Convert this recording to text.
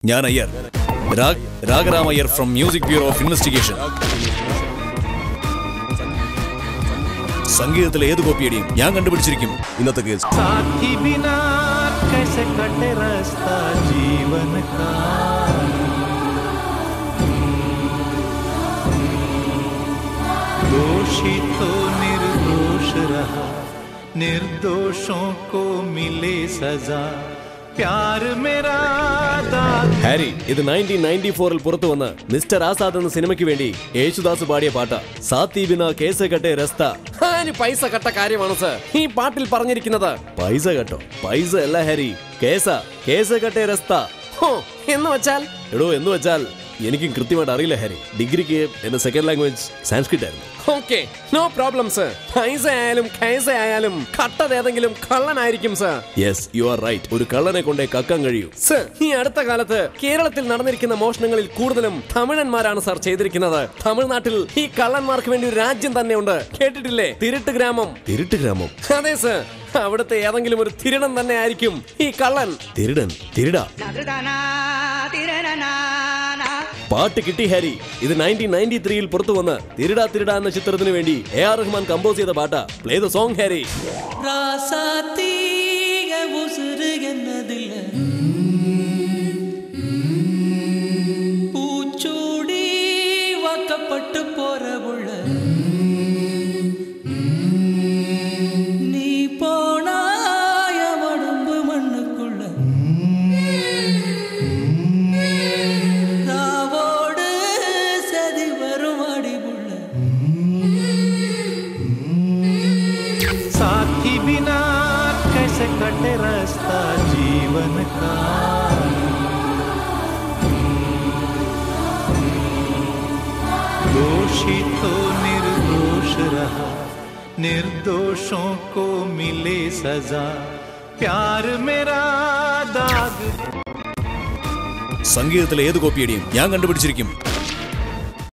ഞാൻ Iyer Rag Ragaram Iyer from music bureau of investigation സംഗീതത്തിലെ ഏത് കോപ്പിയടിയും ഞാൻ കണ്ടുപിടിച്ചിരിക്കും ഇന്നത്തെ കേസ് साथी बिना कैसे कटे रास्ता जीवन का दोषी तो निर्दोष रहा निर्दोषों को मिले सजा प्यार मेरा दाग ഹാരി ഇത് നയൻറ്റീൻ നയൻറ്റി ഫോറിൽ പുറത്തു വന്ന് മിസ്റ്റർ ആസാദ് എന്ന സിനിമയ്ക്ക് വേണ്ടി യേശുദാസ് പാടിയ പാട്ട് സാത്തീബിന കേസ് കട്ടെ രസ്ത ഹാരി പൈസ കട്ട കാര്യമാണ് സർ ഈ പാട്ടിൽ പറഞ്ഞിരിക്കുന്നത് പൈസ കട്ടോ പൈസ അല്ല ഹാരി കേസ കേസ് കട്ടെ രസ്ത ഹോ, എന്ന് വെച്ചാൽ എടോ എന്ന് വെച്ചാൽ എനിക്കും കൃത്യമായിട്ട് അറിയില്ല ഹാരി ഡിഗ്രിക്ക് എന്റെ സെക്കൻഡ് ലാംഗ്വേജ് സാൻസ്ക്രിറ്റ് ആയിരുന്നു ഓക്കെ നോ പ്രോബ്ലം സർ പൈസ ആയാലും കേസ ആയാലും കട്ടത് ഏതെങ്കിലും കള്ളനായിരിക്കും sir yes you are right ഒരു കള്ളനെ കൊണ്ടേ കക്കാൻ കഴിയൂ സർ ഈ അടുത്ത കാലത്ത് കേരളത്തിൽ നടന്നിരിക്കുന്ന മോഷണങ്ങളിൽ കൂടുതലും തമിഴന്മാരാണ് സാർ ചെയ്തിരിക്കുന്നത് തമിഴ്നാട്ടിൽ ഈ കള്ളന്മാർക്ക് വേണ്ടി ഒരു രാജ്യം തന്നെയുണ്ട് കേട്ടിട്ടില്ലേ തിരുട്ട് ഗ്രാമം തിരുട്ട് ഗ്രാമം അതെ സർ അവിടുത്തെ ഏതെങ്കിലും ഒരു തിരുടൻ തന്നെ ആയിരിക്കും ഈ കള്ളൻ തിരുടൻ തിരുടാ പാട്ട് കിട്ടി ഹാരി ഇത് നയൻറ്റീൻ നയൻറ്റി ത്രീയിൽ പുറത്തു വന്ന് തിരുടാ തിരുടാ എന്ന ചിത്രത്തിന് വേണ്ടി എ ആർ റഹ്മാൻ കമ്പോസ് ചെയ്ത പാട്ടാ പ്ലേ ദ സോങ് ഹാരി ராசாத்தீக உசுறு என்னதில்ல பூச்சூடி வாக்கப்பட்டு போற புள்ள நீ போனாய உடம்பு மண்ணுக்குள்ள ராவோடு சதி வரும் அடிபுள்ள साथी बिना कैसे कटे रास्ता जीवन का दोषी तो निर्दोष रहा निर्दोषों को मिले सजा प्यार मेरा दाग സംഗീതത്തിലെ ഏത് കോപ്പിയടിയും ഞാൻ കണ്ടുപിടിച്ചിരിക്കും